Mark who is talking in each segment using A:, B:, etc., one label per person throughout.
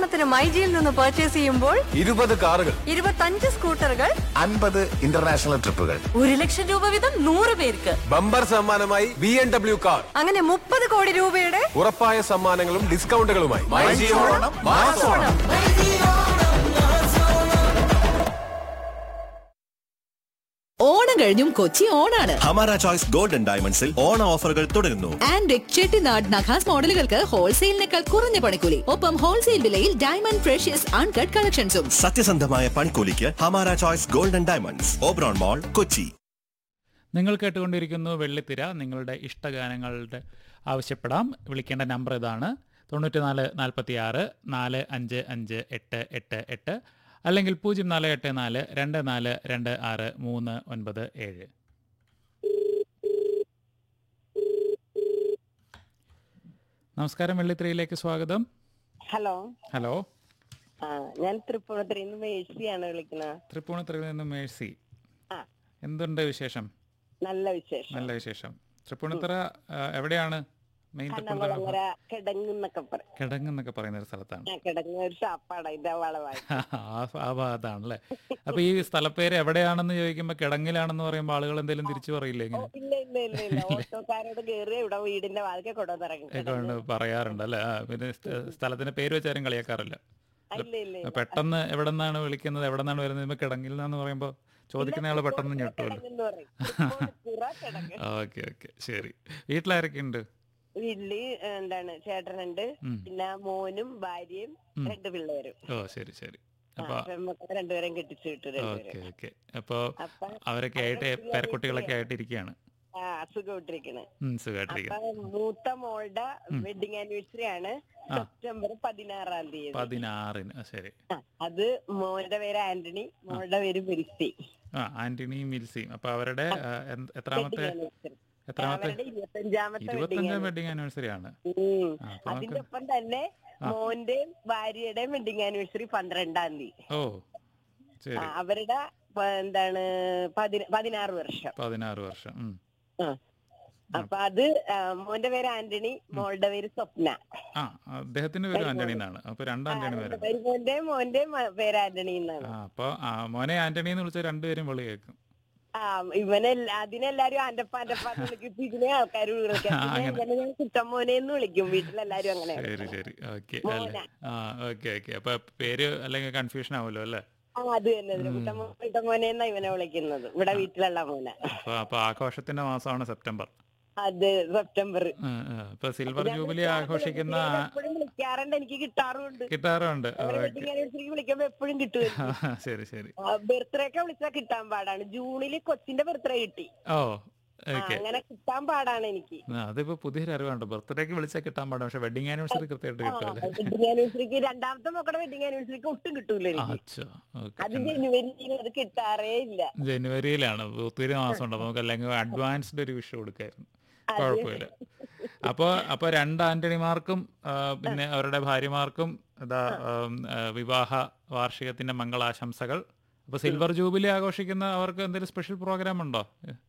A: ഓണത്തിന് മൈജിയിൽ നിന്ന് പർച്ചേസ് ചെയ്യുമ്പോൾ
B: ഇരുപത് കാറുകൾ
A: ഇരുപത്തഞ്ച് സ്കൂട്ടറുകൾ
C: അൻപത് ഇന്റർനാഷണൽ ട്രിപ്പുകൾ
D: ഒരു ലക്ഷം രൂപ വീതം നൂറ് പേർക്ക്
B: ബമ്പർ സമ്മാനമായി ബി എം ഡബ്ല്യു കാർ
A: അങ്ങനെ മുപ്പത് കോടി രൂപയുടെ
B: ഉറപ്പായ സമ്മാനങ്ങളും ഡിസ്കൗണ്ടുകളുമായി
C: ഓണം, മാസ് ഓണം.
E: ഓണം കഴിഞ്ഞും കൊച്ചി ഓണാണ്
F: ഹമാര ചോയ്സ് ഗോൾഡൻ ഡയമണ്ട്സിൽ ഓണ ഓഫറുകൾ തുടരുന്നു
E: ആൻഡ് ചെട്ടിനാട് നഖാസ് മോഡലുകൾക്ക് ഹോൾസെയിലിനേക്കാൾ കുറഞ്ഞ പണിക്കൂലി ഒപ്പം ഹോൾസെയിൽ വിലയിൽ ഡയമണ്ട് ഫ്രഷ്യസ് അൺകട്ട് കളക്ഷൻസും
F: സത്യസന്ധമായ പണിക്കൂലിക്ക് Hamara choice golden diamonds Oberon mall Kochi
G: നിങ്ങൾ കേട്ടുകൊണ്ടിരിക്കുന്നു വെള്ളിത്തിര നിങ്ങളുടെ ഇഷ്ടഗാനങ്ങളുടെ ആവശ്യപ്പെടാം വിളിക്കേണ്ട നമ്പർ ഇതാണ് തൊണ്ണൂറ്റിനാല് നാൽപ്പത്തി ആറ് നാല് അഞ്ച് അഞ്ച് എട്ട് എട്ട് എട്ട് അല്ലെങ്കിൽ പൂജ്യം നാല് എട്ട് നാല് രണ്ട് നാല് രണ്ട് ആറ് മൂന്ന് ഒൻപത് ഏഴ് നമസ്കാരം വെള്ളിത്തിരയിലേക്ക് സ്വാഗതം
H: ഹലോ
G: ഹലോ
H: ആ ഞാൻ തൃപ്പൂണിത്തുറയിൽ നിന്ന് മേഴ്സിയാണ് വിളിക്കുന്നത്
G: തൃപ്പൂണിത്തുറയിൽ നിന്ന് മേഴ്സി
H: ആ.
G: എന്തുണ്ട് വിശേഷം
H: നല്ല വിശേഷം
G: നല്ല വിശേഷം തൃപ്പൂണിത്തുറ ആ, എവിടെയാണ് മെയിൻ തൃപ്പൂണിത്തുറ
H: കണ്ണകുളങ്ങര കിടങ്ങെന്നൊക്കെ പറയും
G: കിടങ്ങ് എന്നൊക്കെ പറയുന്ന ഒരു സ്ഥലത്താണ്
H: ആ കിടങ്ങ് ഒരു ഷാപ്പാണ് ഇതിന്റെ വളവായി
G: ആ ആ ഭാഗത്താണല്ലേ അപ്പൊ ഈ സ്ഥലപ്പേര് എവിടെയാണെന്ന് ചോദിക്കുമ്പോ കിടങ്ങിലാണെന്ന് പറയുമ്പോൾ ആളുകൾ എന്തെങ്കിലും തിരിച്ചു പറയില്ലേ ഇങ്ങനെ
H: ഇല്ല ഇല്ല ഇല്ല ഇല്ല ഓട്ടോക്കാരോട് കയറി ഇവിടെ വീടിന്റെ വാതിക്കെ കൊണ്ടുവന്നിറങ്ങി
G: ഒക്കെ കൊണ്ട് പറയാറുണ്ട് അല്ലേ ആ, പിന്നെ സ്ഥ- സ്ഥലത്തിന്റെ പേര് വെച്ചാരും കളിയാക്കാറില്ല
H: ഇല്ല ഇല്ല ഇല്ല.
G: പെട്ടെന്ന് എവിടെ നിന്നാണ് വിളിക്കുന്നത് എവിടെ നിന്നാണ് വരുന്നത് ഇപ്പൊ കിടങ്ങിൽ നിന്നാന്ന് പറയുമ്പോ ചോദിക്കുന്ന ആള് പെട്ടെന്ന് ഞെട്ടുമല്ലോ
H: കിടങ്ങെന്ന് പറയും തൃപ്പൂണിത്തുറ കിടങ്ങ്
G: ഓക്കെ ഓക്കെ ശരി വീട്ടിലാരൊക്കെ ഉണ്ട്
H: വീട്ടില് എന്താണ് ചേട്ടനുണ്ട്
G: ഉം.
H: പിന്നെ മോനും ഭാര്യയും
G: ഉം.
H: രണ്ട് പിള്ളേരും
G: ഓ ശരി ശരി
H: ആ,
G: അപ്പൊ
H: പെൺമക്കളെ രണ്ടുപേരും കെട്ടിച്ചു വിട്ടു
G: ഓക്കെ
H: രണ്ടുപേരും
G: ഓക്കെ അപ്പൊ
H: അപ്പൊ
G: അവരൊക്കെ ആയിട്ട്
H: അവരൊക്കെ
G: പേരക്കുട്ടികളൊക്കെ ആയിട്ട് ഇരിക്കുകയാണ്
H: ആ സുഖമായിട്ടിരിക്കണ്
G: ഉം, സുഖമായിട്ടിരിക്കുന്നു
H: അപ്പൊ മൂത്ത മോളുടെ വെഡിങ് ആനിവേഴ്സറി ആണ്
G: ആ.
H: സെപ്റ്റംബർ പതിനാറാം തീയതി
G: പതിനാറിന് ആ, ശരി
H: ആ, അത് മോന്റെ പേര് ആന്റണി മോളുടെ പേര് മെരിസി
G: ആ ആന്റണിയും മിൽസിയും അപ്പൊ അവരുടെ ആ, എന്ത്- എത്രാമത്തെ
H: വെഡിങ് ആനിവേഴ്സറി
G: എത്രാമത്തെ
H: അവരുടെ ഇരുപത്തഞ്ചാമത്തെ വെഡിങ്
G: ഇരുപത്തഞ്ചാം വെഡിങ് ആനിവേഴ്സറി ആണ്
H: ഉം.
G: ആ, അപ്പൊ
H: അതിന്റെ
G: നമുക്ക്
H: ഒപ്പം തന്നെ
G: ആ.
H: മോന്റെയും ഭാര്യയുടെയും വെഡിങ് ആനിവേഴ്സറി പന്ത്രണ്ടാം തീയതി
G: ഓ ശരി
H: ആ, അവരുടെ പ- എന്താണ് പതിന- പതിനാറ് വർഷം
G: പതിനാറ് വർഷം ഉം.
H: ആ. അപ്പൊ അത് ആ, മോന്റെ പേര് ആന്റണി മോളുടെ പേര് സ്വപ്ന
G: ആ അദ്ദേഹത്തിന്റെ പേര് ആന്റണി എന്നാണ് അപ്പൊ രണ്ട് ആന്റണി പേരുണ്ട്
H: മോന്റെയും മോന്റെയും പേര് ആന്റണി എന്നാണ്
G: ആ അപ്പൊ ആ, മോനെ ആന്റണി എന്ന് വിളിച്ച രണ്ടുപേരും വിളി കേൾക്കും
H: ആ ഇവനെ അതിനെല്ലാരും ആന്റപ്പ ആന്റപ്പ എന്ന് വിളിക്കും ഇപ്പൊ ഇതിനെ ആൾക്കാർ വിളിക്കാം
G: ആ,
H: പിന്നെ
G: അങ്ങനെ.
H: ഇവനെ ഞാൻ കുട്ടമ്മോനെ എന്ന് വിളിക്കും വീട്ടിലെല്ലാരും അങ്ങനെ
G: ശരി ശരി ഓക്കെ അല്ലേ
H: മോനെ.
G: ആ ഓക്കെ ഓക്കെ അപ്പൊ പേര് അല്ലെങ്കിൽ കൺഫ്യൂഷൻ ആവുമല്ലോ അല്ലേ
H: ആ അത് തന്നെ അതിന് കുട്ടമ്മോ കുട്ടമ്മോനെ എന്നാ ഇവനെ വിളിക്കുന്നത് ഇവിടെ വീട്ടിലുള്ള മോനെ
G: അപ്പൊ അപ്പൊ ആഘോഷത്തിന്റെ മാസമാണ് സെപ്റ്റംബർ
H: അത് സെപ്റ്റംബർ
G: ആ, ആ. ഇപ്പൊ സിൽവർ ജൂബിലി ആഘോഷിക്കുന്ന ആ-
H: എപ്പോഴും വിളിക്കാറുണ്ട് എനിക്ക് കിട്ടാറുണ്ട്
G: കിട്ടാറുണ്ട്
H: അവരെ
G: ഓക്കെ
H: വെഡിങ് ആനിവേഴ്സറിക്ക് വിളിക്കുമ്പോ എപ്പോഴും കിട്ടും
G: ശരി ശരി
H: ബർത്ത്ഡേ ഒക്കെ വിളിച്ചാൽ കിട്ടാൻ പാടാണ് ജൂണില് കൊച്ചിന്റെ ബർത്ത്ഡേ കിട്ടി
G: ഓ
H: ആ,
G: ഓക്കെ
H: അങ്ങനെ കിട്ടാൻ പാടാണ് എനിക്ക്
G: അതിപ്പോ പുതിയൊരു അറിവാണ് ബർത്ത്ഡേക്ക് വിളിച്ചാൽ കിട്ടാൻ പാടും പക്ഷെ വെഡിങ് ആനിവേഴ്സറി കൃത്യമായിട്ട് കിട്ടുമല്ലേ
H: വെഡിങ് ആനിവേഴ്സറിക്ക് രണ്ടാമത്തെ മക്കളുടെ വെഡിങ് ആനിവേഴ്സറിക്ക് ഒട്ടും കിട്ടൂല എനിക്ക്
G: അച്ഛോ
H: അത്
G: ഓക്കെ
H: ജനുവരിയിൽ അത് കിട്ടാറേ ഇല്ല
G: ജനുവരിയിലാണ് ഒത്തിരി മാസം ഉണ്ട് നമുക്ക് അല്ലെങ്കിൽ അഡ്വാൻസ്ഡ് ഒരു വിഷു കൊടുക്കായിരുന്നു കുഴപ്പമില്ല അപ്പോ അപ്പൊ രണ്ട് ആന്റണിമാർക്കും ആ, പിന്നെ അവരുടെ ഭാര്യമാർക്കും ഇതാ ആം, ആ, വിവാഹ വാർഷികത്തിന്റെ മംഗളാശംസകൾ അപ്പൊ സിൽവർ ജൂബിലി ആഘോഷിക്കുന്ന അവർക്ക് എന്തെങ്കിലും സ്പെഷ്യൽ പ്രോഗ്രാം ഉണ്ടോ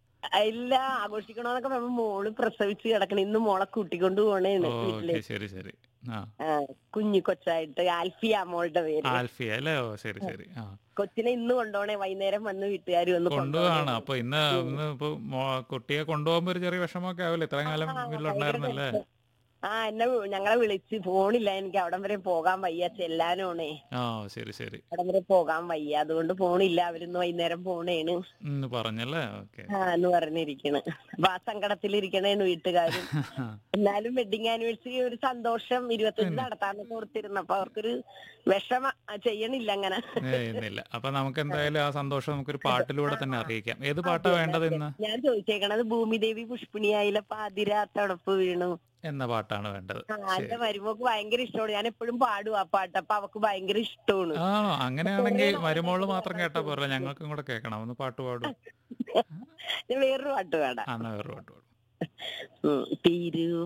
H: ഇല്ല ആഘോഷിക്കണോന്നൊക്കെ പറയുമ്പോ മോള് പ്രസവിച്ച് കിടക്കണം ഇന്ന് മോളെ കൂട്ടിക്കൊണ്ട് പോണേന്ന് വീട്ടില്
G: ഓക്കെ ശരി ശരി ആ
H: ആ, കുഞ്ഞു കൊച്ചായിട്ട് ആൽഫിയ മോളുടെ പേര്
G: ആൽഫിയ അല്ലേ ഓ ശരി ശരി ആ
H: കൊച്ചിനെ ഇന്ന് കൊണ്ടുപോണേ വൈകുന്നേരം വന്ന് വീട്ടുകാർ വന്ന്
G: കൊണ്ടുപോവാണ് അപ്പൊ ഇന്ന് ഇന്ന് ഇപ്പൊ മോ- കുട്ടിയെ കൊണ്ടുപോകുമ്പോ ഒരു ചെറിയ വിഷമമൊക്കെ ആവില്ല ഇത്രയും കാലം വീട്ടിലുണ്ടായിരുന്നല്ലേ
H: ആ എന്നെ വി- ഞങ്ങളെ വിളിച്ച് ഫോണില്ല എനിക്ക് അവിടം വരെ പോകാൻ വയ്യ ചെല്ലാനോണേ
G: ആ ശരി ശരി
H: അവിടം വരെ പോകാൻ വയ്യ അതുകൊണ്ട് പോണില്ല അവരിന്ന് വൈകുന്നേരം പോണേണ്
G: എന്ന് പറഞ്ഞല്ലേ ഓക്കെ
H: ആ എന്ന് പറഞ്ഞിരിക്കണ് അപ്പൊ ആ സങ്കടത്തിലിരിക്കണേണ് വീട്ടുകാരും എന്നാലും വെഡിങ് ആനിവേഴ്സറി ഒരു സന്തോഷം ഇരുപത്തഞ്ച് നടത്താന്നൊക്കെ ഓർത്തിരുന്നു അപ്പൊ അവർക്കൊരു വിഷമ ആ, ചെയ്യണില്ല അങ്ങനെ
G: ഇന്നില്ല അപ്പൊ നമുക്ക് എന്തായാലും ആ സന്തോഷം നമുക്കൊരു പാട്ടിലൂടെ തന്നെ അറിയിക്കാം ഏത് പാട്ടാ വേണ്ടത് ഇന്ന്
H: ഞാൻ ചോദിച്ചേക്കണത് ഭൂമിദേവി പുഷ്പിണിയായില്ല പാതിര തടപ്പ് വീണു
G: എന്ന പാട്ടാണ് വേണ്ടത്
H: ആ എന്റെ മരുമോക്ക് ഭയങ്കര ഇഷ്ടമാണ് ഞാൻ എപ്പോഴും പാടും ആ പാട്ട് അപ്പൊ അവക്ക് ഭയങ്കര ഇഷ്ടമാണ്
G: ആണോ അങ്ങനെയാണെങ്കിൽ മരുമോള് മാത്രം കേട്ടാ പോരല്ലോ ഞങ്ങൾക്കും കൂടെ കേൾക്കണം ഒന്ന് പാട്ട് പാടും
H: ഞാൻ വേറൊരു പാട്ട് പാടാം
G: ആ എന്നാ വേറൊരു പാട്ട് പാടും
H: ഉം. തിരു